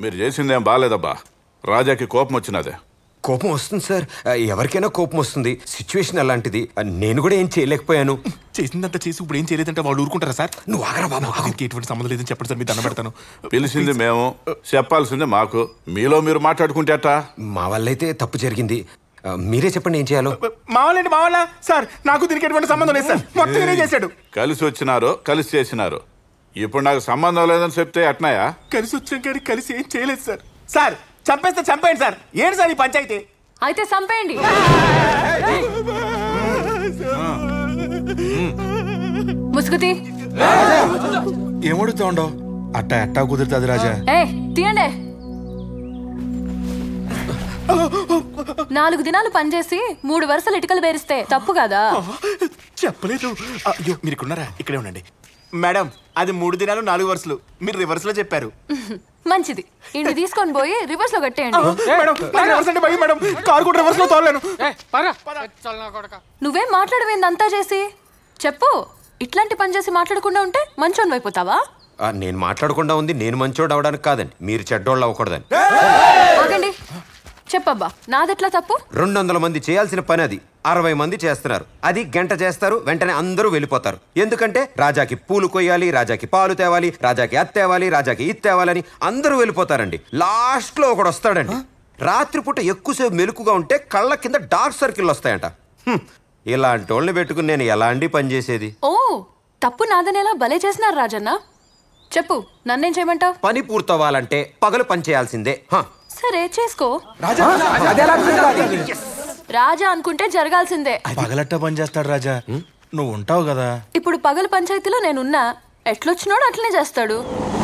మీరు చేసిందేం బాగాలేదబ్బా రాజాకి కోపం వచ్చినదే కోపం వస్తుంది సార్ ఆ, ఎవరికైనా కోపం వస్తుంది సిచ్యువేషన్ అలాంటిది ఆ, నేను కూడా ఏం చేయలేకపోయాను చేసిందంతా చేసి ఇప్పుడు ఏం చేయలేదంటే వాళ్ళు ఊరుకుంటారా సార్ నువ్వు ఆగరా బాబు నాకు దీనికి ఎటువంటి సంబంధం లేదని చెప్పండి సార్ మీ దండ పెడతాను పిలిచింది మేము చెప్పాల్సింది మాకు మీలో మీరు మాట్లాడుకుంటే అట్టా మా వల్ల అయితే తప్పు జరిగింది ఆ, మీరే చెప్పండి ఏం చేయాలో మా వాళ్ళండి మా వాళ్ళ సార్ నాకు దీనికి ఎటువంటి సంబంధం లేదు సార్ మొత్తం నేనే చేశాడు కలిసి వచ్చినారు కలిసి చేసినారు ఇప్పుడు నాకు సంబంధం లేదని చెప్తే ఎట్నాయా కలిసి వచ్చాం కానీ కలిసి ఏం చేయలేదు సార్ సార్ చంపేస్తే చంపేయండి సార్ ఏంటి సార్ ఈ పంచాయతీ అయితే చంపేయండి ముసుగుతి ఏమడుగుతా ఉండవు అట్ట ఎట్టా కుదురుతుంది రాజా ఏ తీయండి నాలుగు దినాలు పనిచేసి మూడు వరుసలు ఇటుకలు పేరిస్తే తప్పు కదా చెప్పలేదు అయ్యో మీరు ఇక్కడ ఉన్నారా ఇక్కడే ఉండండి మేడం అది మూడు దినాలు నాలుగు వరుసలు మీరు రివర్స్ లో చెప్పారు మంచిది ఇంటి తీసుకొని పోయి రివర్స్ లో కట్టేయండి మేడం నాకు రివర్స్ అంటే భయం మేడం కారు కూడా రివర్స్ లో తోలేను నువ్వేం మాట్లాడవేంది అంతా చేసి చెప్పు ఇట్లాంటి పని చేసి మాట్లాడకుండా ఉంటే మంచోన్ అయిపోతావా ఆ, నేను మాట్లాడకుండా ఉంది నేను మంచోడు అవడానికి కాదండి మీరు చెడ్డోళ్ళు అవ్వకూడదని ఆగండి చెప్పబ్బా నాదెట్లా తప్పు రెండు వందల మంది చేయాల్సిన పని అది అరవై మంది చేస్తున్నారు అది గంట చేస్తారు వెంటనే అందరూ వెళ్ళిపోతారు ఎందుకంటే రాజాకి పూలు కొయ్యాలి రాజాకి పాలు తేవాలి రాజాకి అది తేవాలి రాజాకి ఇది తేవాలని అందరూ వెళ్ళిపోతారండి లాస్ట్ లో ఒకడు వస్తాడండి రాత్రిపూట ఎక్కువసేపు మెలుకుగా ఉంటే కళ్ళ కింద డార్క్ సర్కిల్ వస్తాయంట హ్మ్. ఇలాంటి వాళ్ళని పెట్టుకుని నేను ఎలాంటి పని చేసేది ఓ తప్పు నాదనేలా భలే చేసినారు రాజన్న చెప్పు నన్నేం చేయమంటావు పని పూర్తవ్వాలంటే పగలు పని చేయాల్సిందే హ. సరే చేసుకో రాజా అనుకుంటే జరగాల్సిందే పగలట్ట పని చేస్తాడు రాజా నువ్వు ఉంటావు కదా ఇప్పుడు పగలు పంచాయతీలో నేనున్నా ఎట్లొచ్చినోడు అట్లనే చేస్తాడు